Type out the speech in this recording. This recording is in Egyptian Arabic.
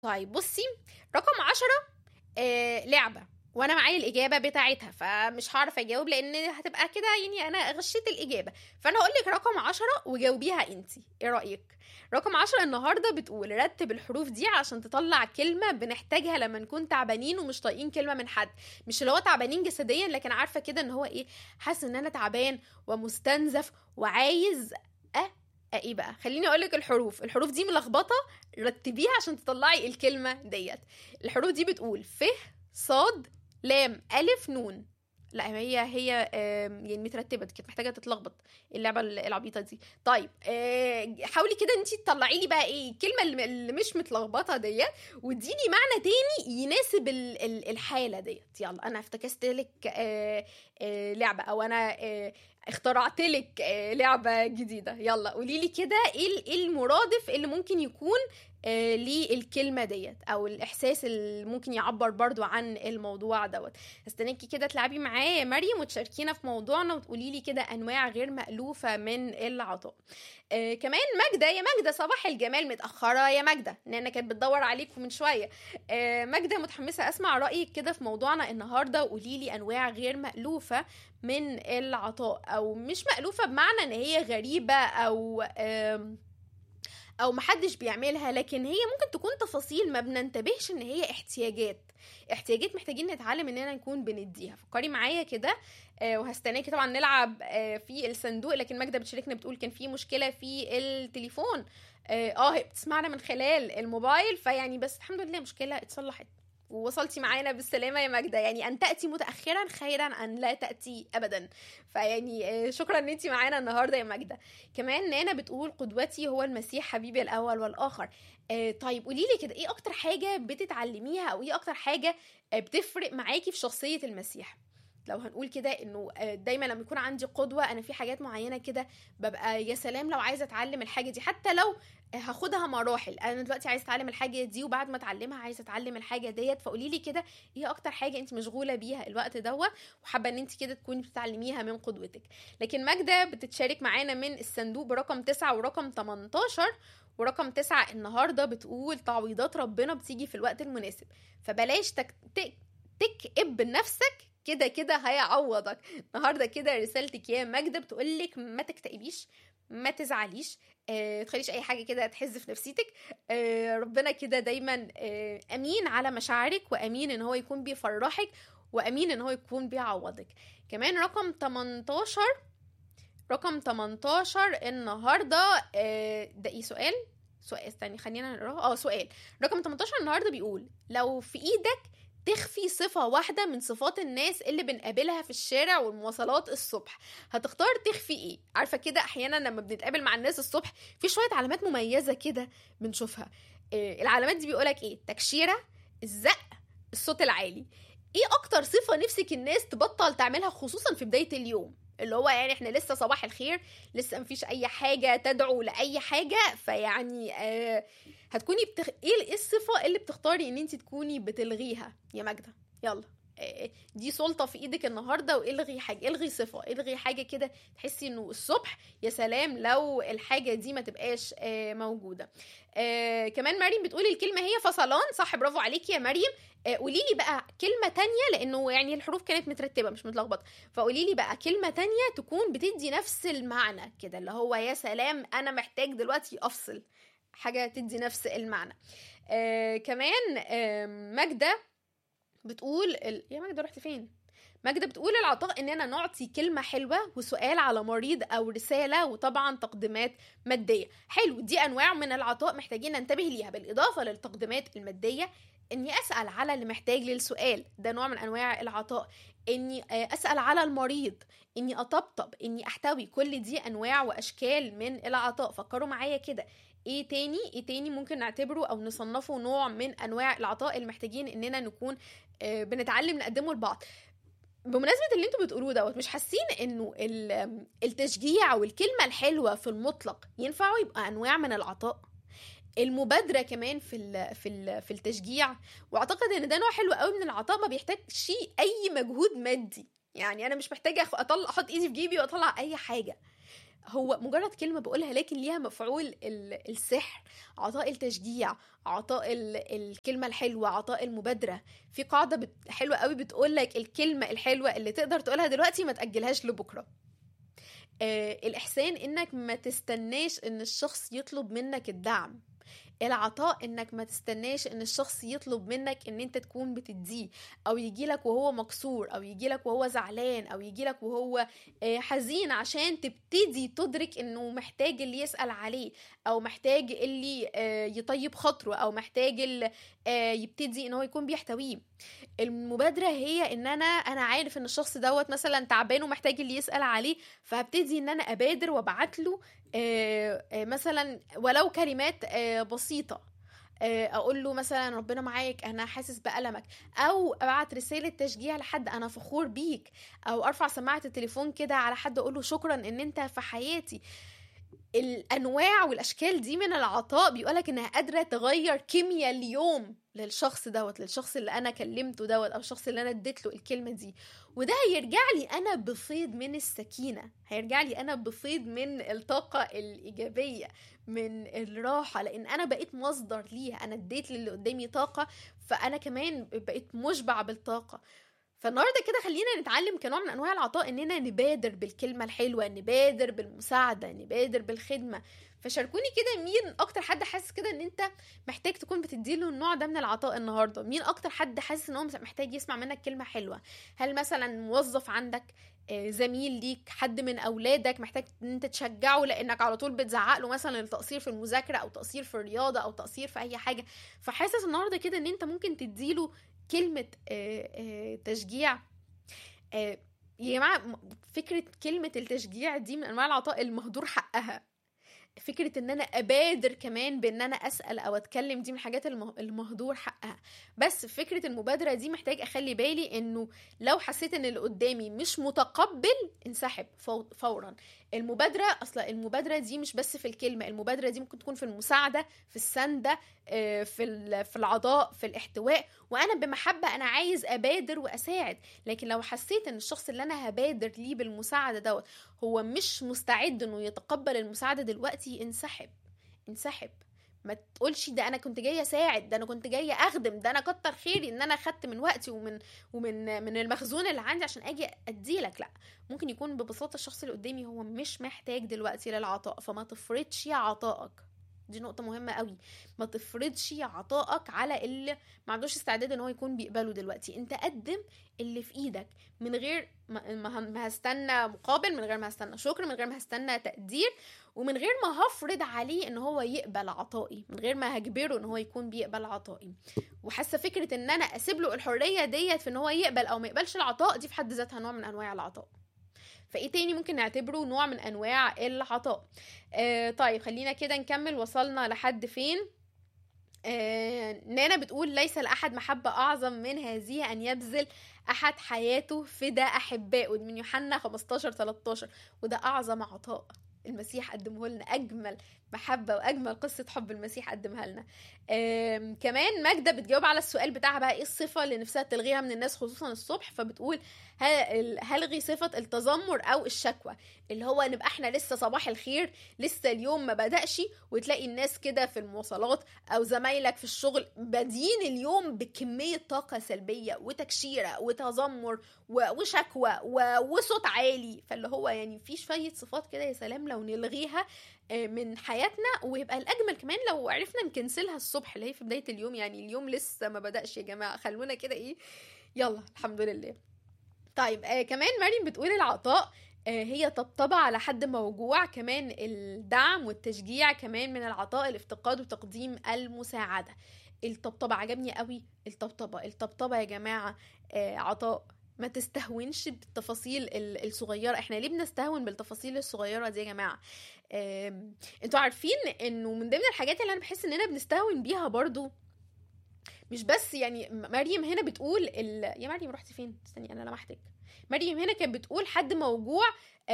طيب بصي رقم عشرة آه لعبة وانا معايا الاجابه بتاعتها فمش هعرف اجاوب لان هتبقى كده يعني انا غشيت الاجابه فانا هقول لك رقم عشرة وجاوبيها انت ايه رايك رقم عشرة النهارده بتقول رتب الحروف دي عشان تطلع كلمه بنحتاجها لما نكون تعبانين ومش طايقين كلمه من حد مش اللي هو تعبانين جسديا لكن عارفه كده ان هو ايه حاسس ان انا تعبان ومستنزف وعايز أه ايه بقى خليني اقول لك الحروف الحروف دي ملخبطه رتبيها عشان تطلعي الكلمه ديت الحروف دي بتقول ف صاد لام الف نون لا هي هي آم، يعني مترتبه كانت محتاجه تتلخبط اللعبه العبيطه دي طيب آه، حاولي كده انت تطلعي لي بقى ايه الكلمه اللي اللي مش متلخبطه ديت واديني معنى تاني يناسب ال- ال- الحاله ديت يلا انا افتكست لك آه، آه، لعبه او انا آه، اخترعت لك آه، لعبه جديده يلا قولي لي كده ايه ال- إيه المرادف اللي ممكن يكون آه، للكلمه ديت او الاحساس اللي ممكن يعبر برضو عن الموضوع دوت استناكي كده تلعبي معايا يا مريم وتشاركينا في موضوعنا وتقولي لي كده انواع غير مألوفه من العطاء آه كمان ماجده يا ماجده صباح الجمال متاخره يا ماجده نانا كانت بتدور عليكم من شويه آه ماجده متحمسه اسمع رايك كده في موضوعنا النهارده وقولي لي انواع غير مألوفه من العطاء او مش مألوفه بمعنى ان هي غريبه او آم او محدش بيعملها لكن هي ممكن تكون تفاصيل ما بننتبهش ان هي احتياجات احتياجات محتاجين نتعلم اننا نكون بنديها فكري معايا كده آه، وهستناكي طبعا نلعب آه، في الصندوق لكن ماجده بتشاركنا بتقول كان في مشكله في التليفون اه آه، هي بتسمعنا من خلال الموبايل فيعني بس الحمد لله مشكله اتصلحت ووصلتي معانا بالسلامة يا ماجدة يعني أن تأتي متأخرا خيرا أن لا تأتي أبدا فيعني آه، شكرا أن أنتي معانا النهاردة يا ماجدة كمان نانا بتقول قدوتي هو المسيح حبيبي الأول والآخر آه، طيب قولي لي كده إيه أكتر حاجة بتتعلميها أو إيه أكتر حاجة آه، بتفرق معاكي في شخصية المسيح لو هنقول كده انه آه، دايما لما يكون عندي قدوه انا في حاجات معينه كده ببقى يا سلام لو عايزه اتعلم الحاجه دي حتى لو هاخدها مراحل انا دلوقتي عايزه اتعلم الحاجه دي وبعد ما اتعلمها عايزه اتعلم الحاجه ديت فقولي لي كده ايه اكتر حاجه انت مشغوله بيها الوقت دوت وحابه ان انت كده تكوني بتتعلميها من قدوتك لكن ماجده بتتشارك معانا من الصندوق برقم 9 ورقم 18 ورقم تسعة النهاردة بتقول تعويضات ربنا بتيجي في الوقت المناسب فبلاش تك... تك... تكئب نفسك كده كده هيعوضك النهارده كده رسالتك يا ماجده بتقولك ما تكتئبيش ما تزعليش آه، تخليش اي حاجه كده تحز في نفسيتك آه، ربنا كده دايما آه، امين على مشاعرك وامين ان هو يكون بيفرحك وامين ان هو يكون بيعوضك كمان رقم 18 رقم 18 النهارده آه، ده ايه سؤال سؤال استني خلينا نقراه اه سؤال رقم 18 النهارده بيقول لو في ايدك تخفي صفة واحدة من صفات الناس اللي بنقابلها في الشارع والمواصلات الصبح هتختار تخفي ايه عارفة كده احيانا لما بنتقابل مع الناس الصبح في شوية علامات مميزة كده بنشوفها إيه العلامات دي بيقولك ايه تكشيرة الزق الصوت العالي ايه اكتر صفة نفسك الناس تبطل تعملها خصوصا في بداية اليوم اللي هو يعني احنا لسه صباح الخير لسه مفيش اي حاجة تدعو لأي حاجة فيعني آه هتكوني بتخ... ايه إيه الصفة اللي بتختاري ان انت تكوني بتلغيها يا ماجدة يلا آه، دي سلطة في ايدك النهاردة والغي حاجة الغي صفة الغي حاجة كده تحسي انه الصبح يا سلام لو الحاجة دي ما تبقاش آه، موجودة آه كمان مريم بتقولي الكلمة هي فصلان صح برافو عليكي يا مريم آه قولي لي بقى كلمة تانية لأنه يعني الحروف كانت مترتبة مش متلخبطة فقولي لي بقى كلمة تانية تكون بتدي نفس المعنى كده اللي هو يا سلام أنا محتاج دلوقتي أفصل حاجة تدي نفس المعنى آه كمان آه ماجدة بتقول ال... يا ماجدة رحت فين ماجدة بتقول العطاء اننا نعطي كلمة حلوة وسؤال على مريض او رسالة وطبعا تقديمات مادية حلو دي انواع من العطاء محتاجين ننتبه ليها بالاضافة للتقديمات المادية اني اسأل على اللي محتاج للسؤال ده نوع من انواع العطاء اني آه، اسأل على المريض اني اطبطب اني احتوي كل دي انواع واشكال من العطاء فكروا معايا كده ايه تاني ايه تاني ممكن نعتبره او نصنفه نوع من انواع العطاء اللي محتاجين اننا نكون آه، بنتعلم نقدمه لبعض بمناسبة اللي انتوا بتقولوه دوت مش حاسين انه ال- التشجيع والكلمة الحلوة في المطلق ينفعوا يبقى انواع من العطاء المبادرة كمان في ال في ال في التشجيع واعتقد ان ده نوع حلو قوي من العطاء ما بيحتاجش اي مجهود مادي يعني انا مش محتاجة أخ- اطلع احط ايدي في جيبي واطلع اي حاجة هو مجرد كلمة بقولها لكن ليها مفعول ال- السحر عطاء التشجيع عطاء ال- الكلمة الحلوة عطاء المبادرة في قاعدة بت... حلوة قوي بتقول لك الكلمة الحلوة اللي تقدر تقولها دلوقتي ما تأجلهاش لبكرة آه الإحسان إنك ما تستناش إن الشخص يطلب منك الدعم العطاء انك ما تستناش ان الشخص يطلب منك ان انت تكون بتديه او يجيلك وهو مكسور او يجيلك وهو زعلان او يجيلك وهو آه، حزين عشان تبتدي تدرك انه محتاج اللي يسأل عليه او محتاج اللي آه، يطيب خاطره او محتاج اللي آه، يبتدي ان هو يكون بيحتويه المبادرة هي ان انا انا عارف ان الشخص دوت مثلا تعبان ومحتاج اللي يسأل عليه فهبتدي ان انا ابادر وابعت له آه، آه، مثلا ولو كلمات آه، بسيطة آه، اقول له مثلا ربنا معاك انا حاسس بألمك او ابعت رسالة تشجيع لحد انا فخور بيك او ارفع سماعة التليفون كده على حد اقول له شكرا ان انت في حياتي الانواع والاشكال دي من العطاء بيقولك انها قادره تغير كيمياء اليوم للشخص دوت للشخص اللي انا كلمته دوت او الشخص اللي انا اديت له الكلمه دي وده هيرجع لي انا بفيض من السكينه هيرجع لي انا بفيض من الطاقه الايجابيه من الراحه لان انا بقيت مصدر ليها انا اديت للي قدامي طاقه فانا كمان بقيت مشبع بالطاقه فالنهارده كده خلينا نتعلم كنوع من انواع العطاء اننا نبادر بالكلمه الحلوه نبادر بالمساعده نبادر بالخدمه فشاركوني كده مين اكتر حد حاسس كده ان انت محتاج تكون بتديله النوع ده من العطاء النهارده مين اكتر حد حاسس ان هو محتاج يسمع منك كلمه حلوه هل مثلا موظف عندك آه، زميل ليك حد من اولادك محتاج ان انت تشجعه لانك على طول بتزعق له مثلا التقصير في المذاكره او تقصير في الرياضه او تقصير في اي حاجه فحاسس النهارده كده ان انت ممكن تديله كلمه آه، آه، تشجيع آه، يا جماعه م- فكره كلمه التشجيع دي من انواع العطاء المهدور حقها فكرة ان انا ابادر كمان بان انا اسأل او اتكلم دي من الحاجات المه- المهدور حقها بس فكرة المبادرة دي محتاج اخلي بالي انه لو حسيت ان اللي قدامي مش متقبل انسحب فو- فورا المبادرة اصلا المبادرة دي مش بس في الكلمة المبادرة دي ممكن تكون في المساعدة في السندة آه، في ال- في العطاء في الاحتواء وانا بمحبة انا عايز ابادر واساعد لكن لو حسيت ان الشخص اللي انا هبادر ليه بالمساعدة دوت هو مش مستعد انه يتقبل المساعده دلوقتي انسحب انسحب ما تقولش ده انا كنت جايه اساعد ده انا كنت جايه اخدم ده انا كتر خيري ان انا خدت من وقتي ومن ومن من المخزون اللي عندي عشان اجي اديلك لا ممكن يكون ببساطه الشخص اللي قدامي هو مش محتاج دلوقتي للعطاء فما تفرضش عطائك دي نقطة مهمة قوي ما تفرضش عطائك على اللي ما عندوش استعداد ان هو يكون بيقبله دلوقتي انت قدم اللي في ايدك من غير ما ما ه- ما هستنى مقابل من غير ما هستنى شكر من غير ما هستنى تقدير ومن غير ما هفرض عليه ان هو يقبل عطائي من غير ما هجبره ان هو يكون بيقبل عطائي وحاسه فكره ان انا اسيب له الحريه ديت في ان هو يقبل او ما يقبلش العطاء دي في حد ذاتها نوع من انواع العطاء فايه تاني ممكن نعتبره نوع من انواع العطاء آه طيب خلينا كده نكمل وصلنا لحد فين آه نانا بتقول ليس لأحد محبة أعظم من هذه أن يبذل أحد حياته فدا أحبائه من يوحنا 15 13 وده أعظم عطاء المسيح قدمه لنا أجمل محبة وأجمل قصة حب المسيح قدمها لنا آم، كمان ماجدة بتجاوب على السؤال بتاعها بقى إيه الصفة اللي نفسها تلغيها من الناس خصوصا الصبح فبتقول هل- هلغي صفة التذمر أو الشكوى اللي هو نبقى احنا لسه صباح الخير لسه اليوم ما بدأش وتلاقي الناس كده في المواصلات او زمايلك في الشغل بادين اليوم بكميه طاقه سلبيه وتكشيره وتذمر و- وشكوى و- وصوت عالي فاللي هو يعني في شويه صفات كده يا سلام لو نلغيها آه، من حياتنا ويبقى الاجمل كمان لو عرفنا نكنسلها الصبح اللي هي في بدايه اليوم يعني اليوم لسه ما بدأش يا جماعه خلونا كده ايه يلا الحمد لله طيب آه كمان مريم بتقول العطاء آه، هي طبطبة على حد موجوع كمان الدعم والتشجيع كمان من العطاء الافتقاد وتقديم المساعدة الطبطبة عجبني قوي الطبطبة الطبطبة يا جماعة آه، عطاء ما تستهونش بالتفاصيل ال- الصغيرة احنا ليه بنستهون بالتفاصيل الصغيرة دي يا جماعة آم، انتوا عارفين انه من ضمن الحاجات اللي انا بحس اننا بنستهون بيها برضو مش بس يعني م- مريم هنا بتقول ال... يا مريم رحتي فين استني انا لمحتك مريم هنا كانت بتقول حد موجوع